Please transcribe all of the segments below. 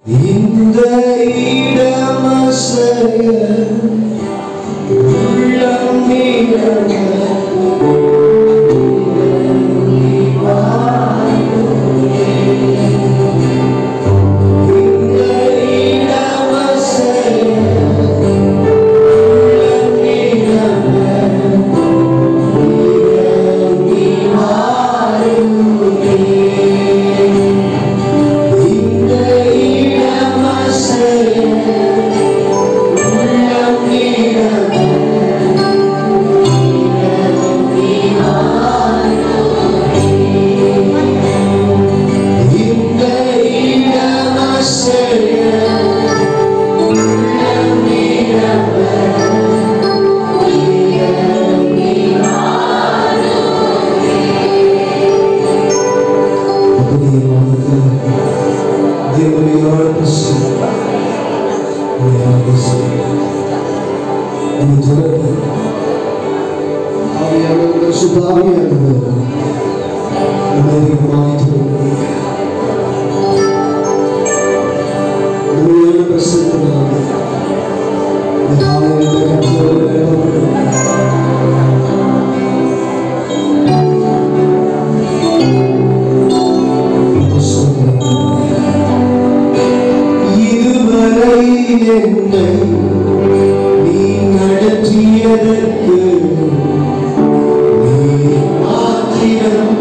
இந்த இடமசைய உள்ளம் நீரங்க இந்த இடமசைய உள்ளம் நீரங்க இறங்கி வாருமே இந்த இடமசைய உள்ளம் நீரங்க இந்த இடமசைய உள்ளம் நீரங்க புதிய மாதத்தில் தேவனையோடு பேசு இதுவரை என்னை நீ நடத்தியதற்கு நீ மாத்திரம்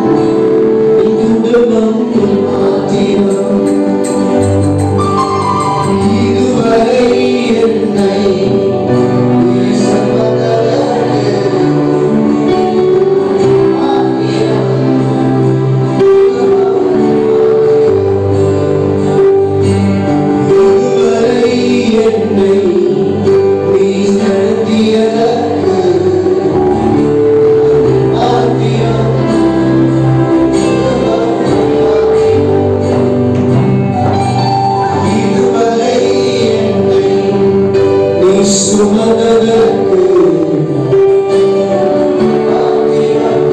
குடும்பம் மாத்திரம் இதுவரை என்னை நீ சம்பந்ததற்கு இதுவரை என்னை நீ நடத்தியதற்கு ஆத்திரம் இதுவரை என்னை நீ சுமந்ததற்கு ஆத்திரம்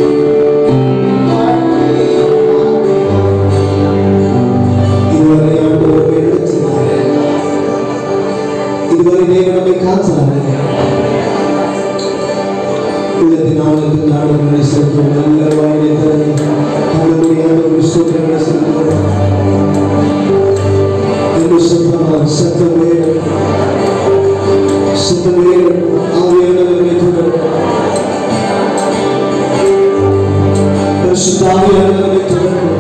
இதுவரை ஆண்டவர் எடுத்தார் இதுவரை தேவன் நம்மை காத்தார் உள்ளத்தின் ஆழத்தில் ஆண்டவர்களை செலுத்தும் நல்ல வாழ்க்கை தரமுடியாத ஒரு சூழ்நிலை செலுத்துவோம் என்று சொன்னால் சத்தமே சத்தமே ஆவியானவர்களை தொடரும் பரிசுத்த ஆவியானவர்களை தொடரும்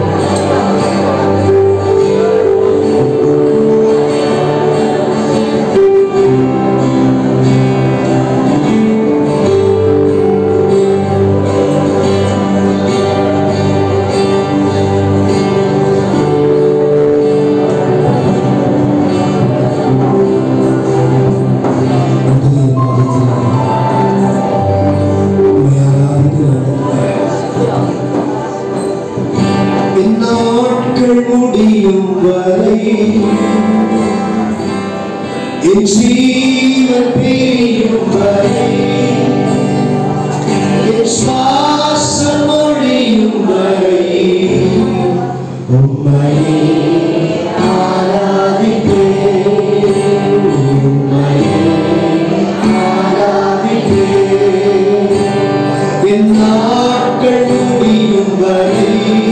புதிய மாதத்தில் உம்மை ஆராதிக்கிறோம். இந்நாட்கள் முடியும் வரை என் ஜீவன் பிரியும் வரை என் சுவாசம் ஒழியும் வரை உம்மை ஆராதிப்பேன் உம்மை என் நாட்கள் முடியும் வரை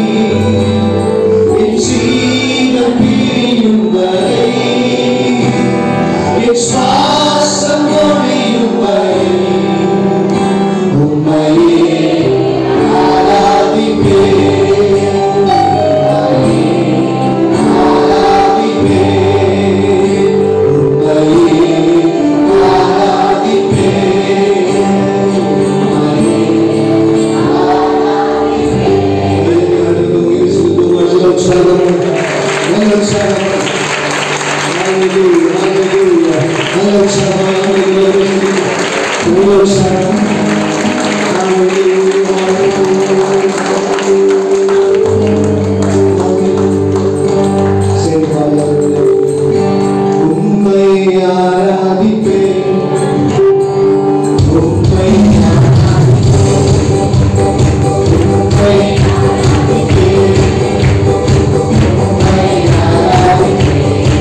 என் ஜீவன் பிரியும் வரை என் சுவாசம் ஒழியும் வரை உம்மையே ஆராதிப்பேன் ஆராதிப்பேன் உம்மையே உம்மை ஆராதிப்பேன் உம்மை உம்மை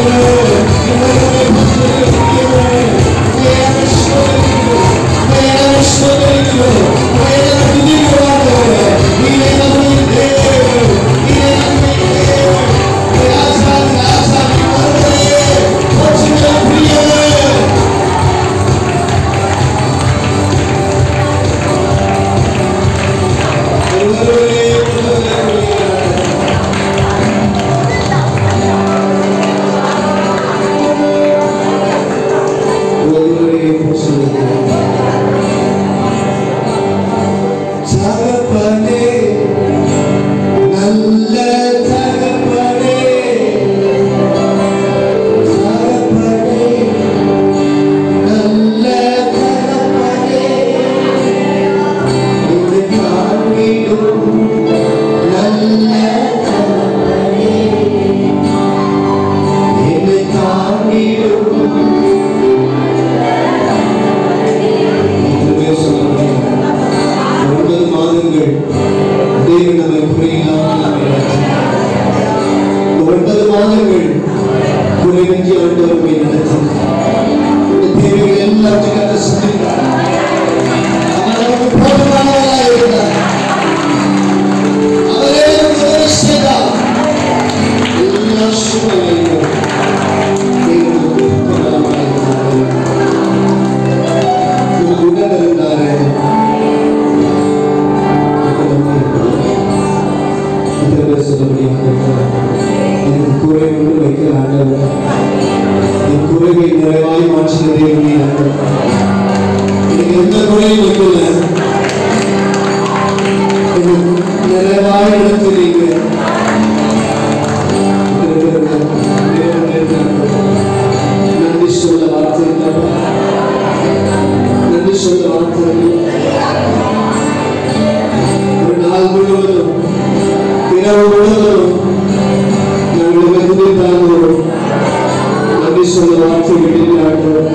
தகப்பனே நல்ல தகப்பனே தகப்பனே நல்ல தகப்பனே என்னை காண்பிடும் நல்ல தகப்பனே என்னை காண்பிடும் இதுவே சொல்ல முடியும் ஒன்பது மாதங்கள் தேவன் நம்மை குறையில்லாமல் நம்மை நடத்தினார். இந்த ஒன்பது மாதங்கள் குறைவின்றி ஆண்டவர் போய் நடத்தினார். இந்த தேவைகள் எல்லாத்தையும் கர்த்தர் சந்தித்தார். அவர் நமக்கு போதுமானவராய் இருந்தார். அவரே நமக்கு உதவி செய்தார். எல்லா சூழ்நிலையிலும் தேவன் நமக்கு உத்தரவாதமாய் இருந்தார். நமக்கு உடன் இருந்தாரு இத்தனை பேர் சொல்ல முடியாது எனக்கு குறை ஒன்று வைக்கிற ஆண்டவர் என் குறைவை நிறைவாய் மாற்றின தேவனே ஆண்டவர் எனக்கு எந்த குறையும் வைக்கல எனக்கு நிறைவாய் நடத்துறீங்க இத்தனை பேர் இருக்காங்க. தேவனே இருக்காங்க. நன்றி சொல்ல வார்த்தை இல்லை. நன்றி சொல்ல வார்த்தை இல்லை. ஒரு நாள் முழுவதும் இரவு முழுவதும் நாங்கள் வெகுதித்தாங்களோம் நன்றி சொல்ல வார்த்தை விடுகிறார்கள்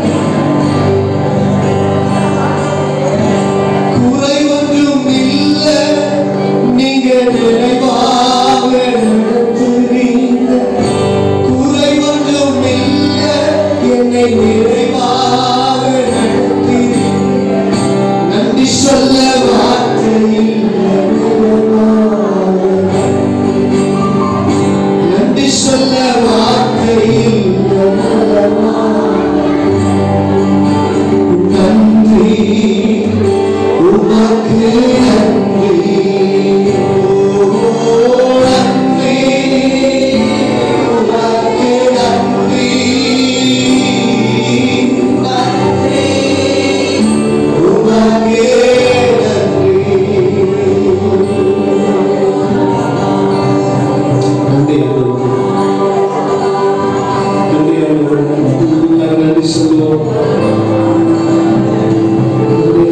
குறை ஒன்றும் இல்லை நீங்க நிறைவாக நடத்துவீங்க குறை ஒன்றும் இல்லை என்னை நிறைவாக நடத்துவீங்க நன்றி சொல்ல வார்த்தை இல்லை நன்றி சொல்ல வார்த்தை இல்லை நன்றி உமக்கு நன்றி ஓ, நன்றி உமக்கு நன்றி நன்றி உமக்கே நன்றி நன்றி நன்றி ஆண்டவரே. எல்லாரும் நன்றி சொல்லுவோம் நன்றி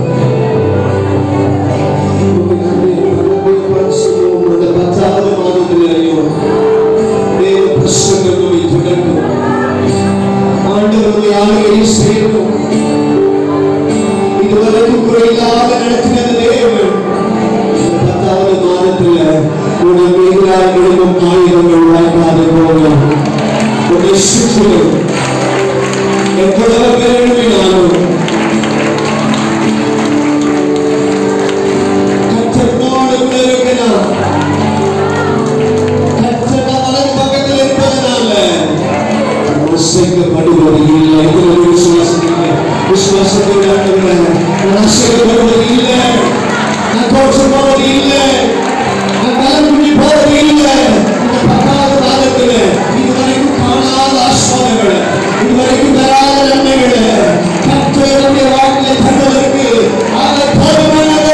ஆண்டவரே. உமக்கு நன்றி நன்றி பரிசுத்தம் இந்த பத்தாவது மாதத்திலேயும் தேவ பிரசன்னம் நம்மை தொடரும். ஆண்டவருடைய ஆளுகையை செய்யணும் இதுவரைக்கும் குறையில்லாத நடத்தினது தேவன் இந்த பத்தாவது மாதத்துல உனக்கு எதிராக எழுதும் ஆயுதங்கள் வாய்க்காத போல உன்னை சுற்றிலும் எவ்வளவு பேருமினாலும் கற்றத்தோடு கூட இருக்கிறான் கற்றத வலது பக்கத்தில் இருப்பதனால அசைக்கப்படுவது இல்லை இதுல ஒரு விசுவாசம் இல்லை விசுவாசத்தோடு ஆண்டவரே, நான் அசைக்கப்படுவது இல்லை நான் தோற்று போவது இல்லை நான் தலைமுடி போவது இல்லை இந்த பத்தாவது மாதத்துல இதுவரைக்கும் காணாத ஆஸ்வாதங்களை இதுவரைக்கும் தராத நன்மைகளை கத்தோடைய வாழ்க்கையை தருவதற்கு அதை போதுமானது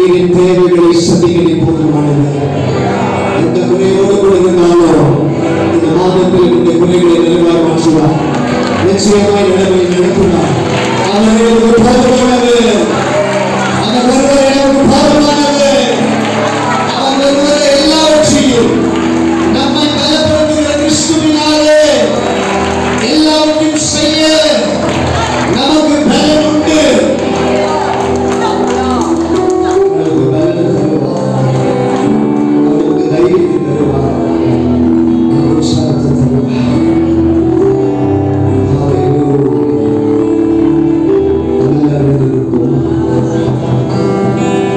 நீரின் தேவைகளை சந்திக்க போதுமானவர் எந்த குறையோடு கூட இருந்தாலும் இந்த மாதத்தில் இந்த குறைகளை நிறைவாக மாற்றுவார் நிச்சயமாய் நிலைமை நடத்துவார் அவர் எனக்கு போதுமானவர் அந்த ஒருவர் எனக்கு போதுமானவர் அவர் ஒருவர் எல்லாவற்றையும் நம்மை பலப்படுத்துகிற கிறிஸ்துவினாலே எல்லாவற்றையும் செய்ய நமக்கு பலம் உண்டு நமக்கு பலம் தருவார் நமக்கு தைரியத்தை தருவார் நமக்கு உற்சாகத்தை தருவார் Hallelujah. எல்லாரும் இருப்போம்.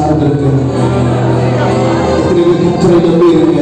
சார்ந்திருக்கு எத்தனை பேர் கத்தரை நம்பி இருக்க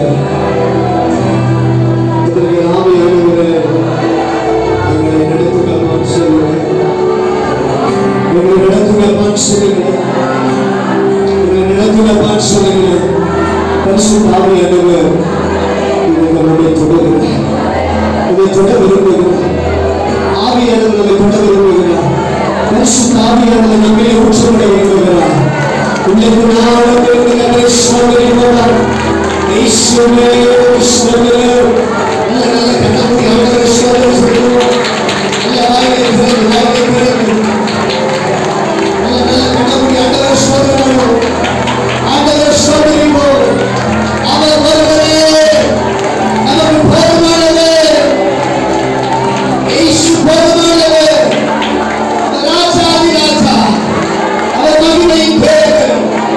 எத்தனை பேர் ஆவியானவரே எங்களை நடத்துகிறமான்னு சொல்லுங்க எங்களை நடத்துகிறமான்னு சொல்லுங்க எங்களை நடத்துகிறமான்னு சொல்லுங்க பரிசுத்த ஆவியானவர் இவங்களுடைய தொடர்கிறார் இதை தொட விரும்புகிறார் ஆவியானவர் அதை தொட விரும்புகிறார் பரிசுத்த ஆவியானவர் நம்மை ஊற்றப்பட விரும்புகிறார் இன்னைக்கு நாளும் எங்களை சோதனை போனார் ஈஸ்வரே ஈஸ்வரே நல்ல நல்ல கண்ணாமூடி ஆண்டவரை சோதனை சொல்லுவோம் நல்ல வாய்களை திறந்து வாய்களை திறந்து நல்ல நல்ல கண்ணாமூடி ஆண்டவரை சோதனை பண்ணுவோம் ஆண்டவரை சோதனைப்போம் அவர் ஒருவரே நமக்கு போதுமானது இயேசு போதுமானது ராஜாதி ராஜா அவர் மகிமையின் பேர்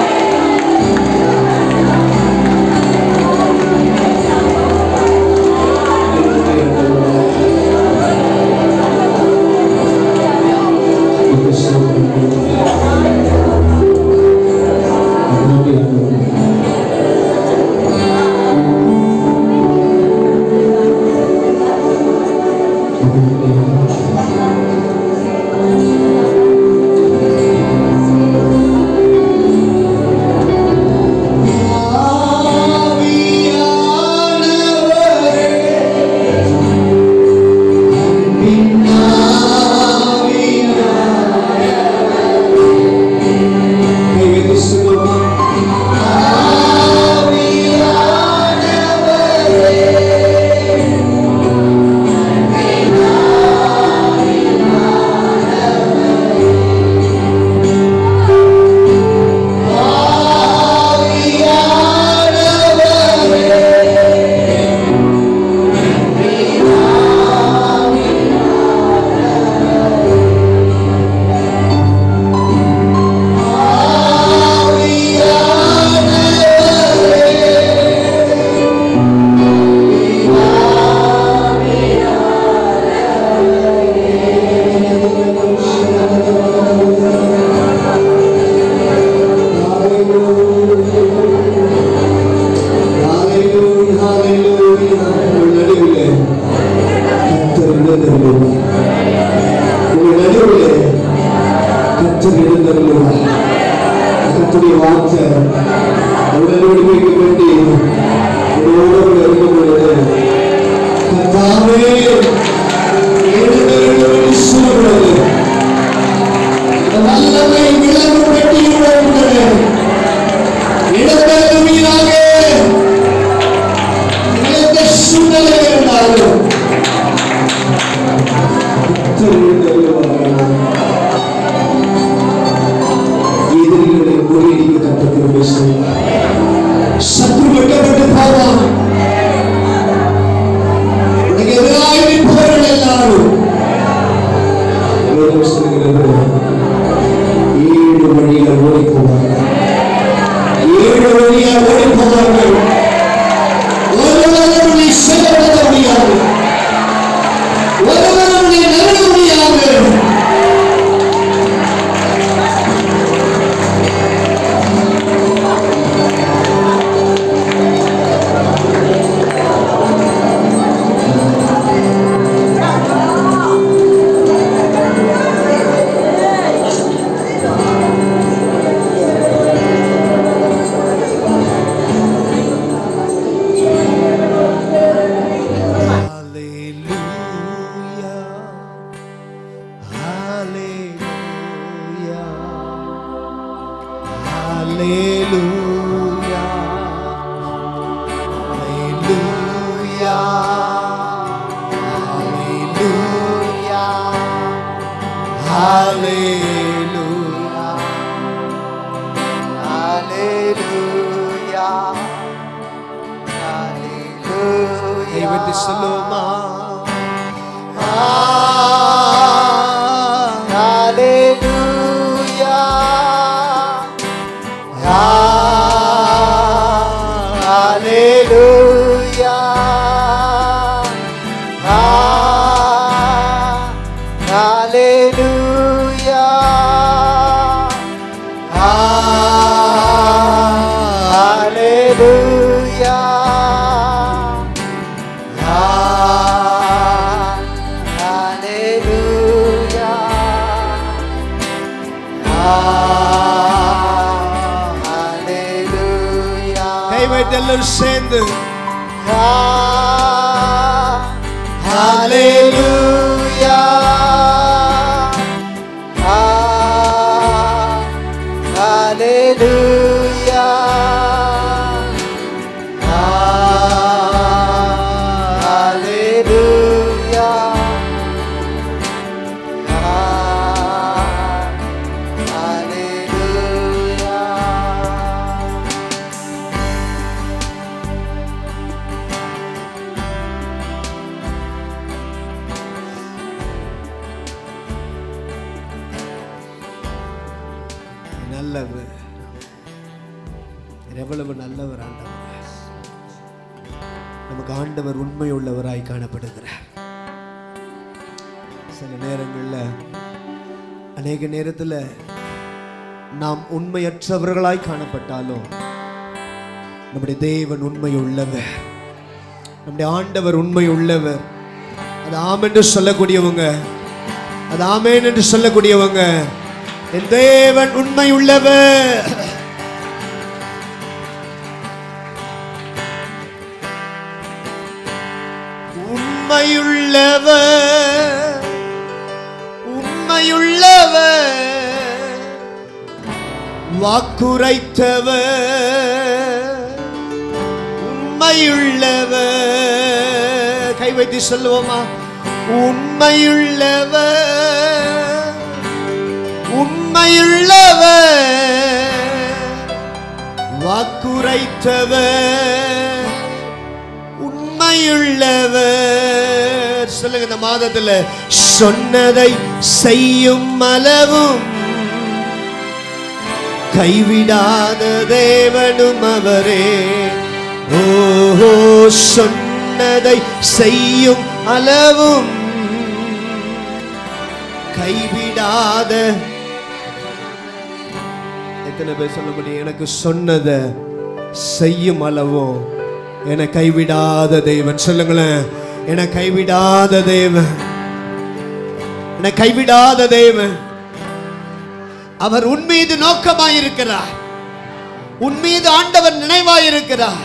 உடன்படிக்கைக்கு வேண்டி உங்களோடு இருக்கும் பொழுது கர்த்தாவே எழுந்தருளும் சொல்லுகிறது இந்த வல்லமை விளங்கு பெட்டியுடன் உள்ளது இடம்பெறுவீராக எந்த சூழ்நிலை இருந்தாலும் எதிரிகளை முறியடிக்க கற்றுக் பேசுகிறார் சத்ரு வெட்டப்பட்டு போவான் உனக்கு எதிராக நிற்பவர்கள் எல்லாரும் வேதம் சொல்கிறது ஏழு வழியில் ஓடி போவார்கள் ஏழு வழியாக ஓடி போவார்கள் ஒருவரும் உன்னை சேதப்படுத்த முடியாது ஒருவரும் உன்னை நெருட முடியாது கைவெட்டி சொல்லுவோமா Hallelujah. வைத்து எல்லாரும் சேர்ந்து நல்லவர் எவ்வளவு நல்லவர் ஆண்டவர் நமக்கு ஆண்டவர் உண்மை உள்ளவராய் காணப்படுகிறார் சில நேரங்கள்ல அநேக நேரத்துல நாம் உண்மையற்றவர்களாய் காணப்பட்டாலும் நம்முடைய தேவன் உண்மை உள்ளவர் நம்முடைய ஆண்டவர் உண்மை உள்ளவர் அது ஆம் என்று சொல்லக்கூடியவங்க அது ஆமேன் என்று சொல்லக்கூடியவங்க என் தேவன் உண்மை உள்ளவர் உண்மையுள்ளவர் உண்மையுள்ளவர் வாக்குரைத்தவர் உண்மையுள்ளவர் கை வைத்து சொல்லுவோமா உண்மையுள்ளவர் உண்மையுள்ளவர் வாக்குரைத்தவர் உண்மையுள்ளவர் சொல்லுங்க இந்த மாதத்துல சொன்னதை செய்யும் அளவும் கைவிடாத தேவனும் அவரே ஓஹோ சொன்னதை செய்யும் அளவும் கைவிடாத எத்தனை பேர் சொல்ல முடியும் எனக்கு சொன்னதை செய்யும் அளவும் என்னை கைவிடாத தேவன் சொல்லுங்களேன் என்னை கைவிடாத தேவன் என்னை கைவிடாத தேவன் அவர் உன் மீது நோக்கமாயிருக்கிறார் உன் மீது ஆண்டவர் நினைவாயிருக்கிறார்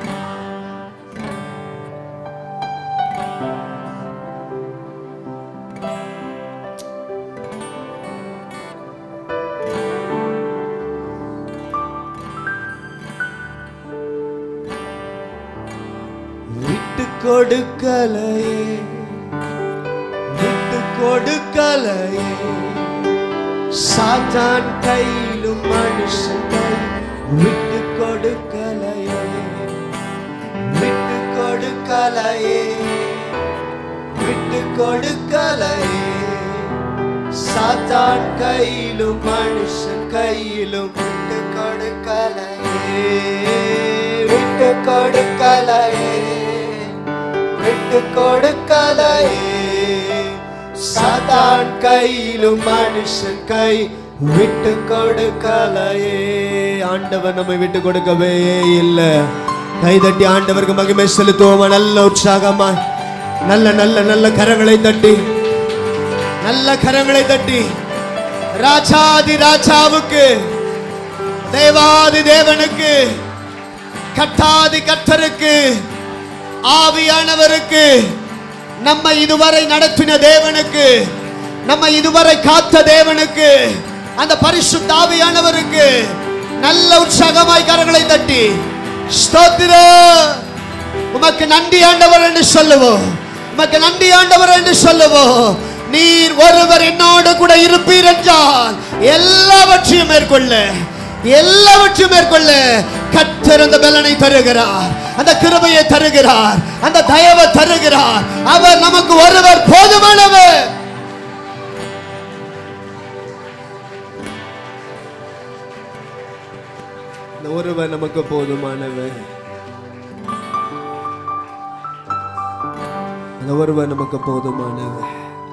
விட்டு கொடுக்கலையே விட்டு கொடுக்கலையே சாத்தான் கையிலும் மனுஷன் கை விட்டு கொடுக்கலையே விட்டு கொடுக்கலையே விட்டு கொடுக்கலையே சாத்தான் கையிலும் மனுஷன் கையிலும் விட்டு கொடுக்கலையே விட்டு கொடுக்கலையே விட்டு கொடுக்கலையே சாத்தான் கையிலும் மனுஷன் கை விட்டு கொடுக்கலையே ஆண்டவர் நம்மை விட்டு கொடுக்கவே இல்லை கைதட்டி ஆண்டவருக்கு மகிமை செலுத்துவோமா நல்ல உற்சாகமா நல்ல நல்ல நல்ல கரங்களை தட்டி நல்ல கரங்களை தட்டி ராஜாதி ராஜாவுக்கு தேவாதி தேவனுக்கு கட்டாதி கத்தருக்கு ஆவியானவருக்கு நம்ம இதுவரை நடத்தின தேவனுக்கு நம்ம இதுவரை காத்த தேவனுக்கு அந்த பரிசுத்த ஆவியானவருக்கு நல்ல உற்சாகமாய் கரங்களை தட்டி ஸ்தோத்திர உமக்கு நன்றி ஆண்டவர் என்று சொல்லுவோம் உமக்கு நன்றி ஆண்டவர் என்று சொல்லுவோம் நீர் ஒருவர் என்னோடு கூட இருப்பீர் என்றால் எல்லாவற்றையும் மேற்கொள்ள எல்லாவற்றையும் மேற்கொள்ள கத்தர் அந்த பலனை தருகிறார் அந்த கிருபையை தருகிறார் அந்த தயவை தருகிறார் அவர் நமக்கு ஒருவர் போதுமானவர் இந்த ஒருவர் நமக்கு போதுமானவர் அந்த ஒருவர் நமக்கு போதுமானவர்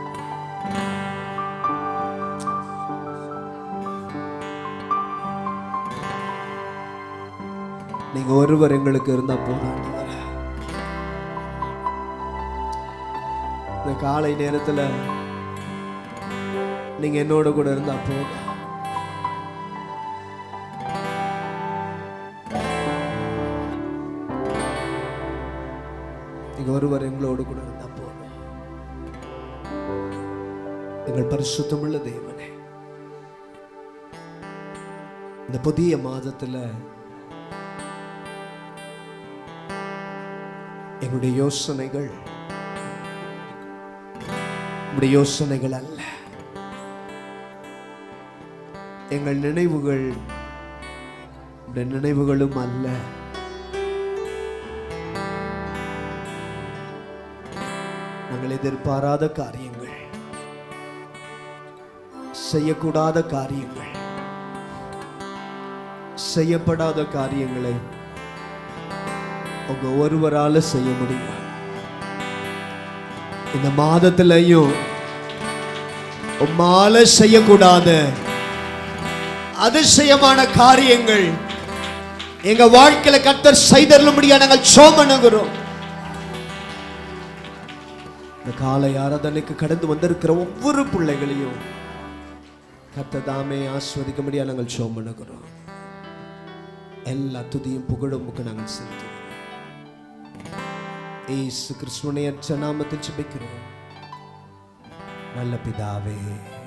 நீங்க ஒருவர் எங்களுக்கு இருந்தா போதும் ஆண்டவரே. இந்த காலை நேரத்துல நீங்க என்னோட கூட இருந்தா போதும் நீங்க ஒருவர் எங்களோடு கூட இருந்தா போதும் எங்கள் பரிசுத்தமுள்ள தேவனே இந்த புதிய மாதத்துல எங்களுடைய யோசனைகள் உங்களுடைய யோசனைகள் அல்ல எங்கள் நினைவுகள் உடைய நினைவுகளும் அல்ல நாங்கள் எதிர்பாராத காரியங்கள் செய்யக்கூடாத காரியங்கள் செய்யப்படாத காரியங்களை உங்க ஒருவரால செய்ய முடியும் இந்த மாதத்திலையும் உம்மால செய்யக்கூடாத அதிசயமான காரியங்கள் எங்க வாழ்க்கையில கர்த்தர் செய்தருளும்படியா நாங்கள் சோமனுகிறோம் இந்த காலை ஆராதனைக்கு கடந்து வந்திருக்கிற ஒவ்வொரு பிள்ளைகளையும் கர்த்தர் தாமே ஆஸ்வதிக்கும்படியா நாங்கள் சோமனுகிறோம் எல்லா துதியும் புகழும் நாங்கள் செலுத்துகிறோம் ஏசு கிறிஸ்துவனை அச்ச நாமத்தில் ஜெபிக்கிறோம் நல்ல பிதாவே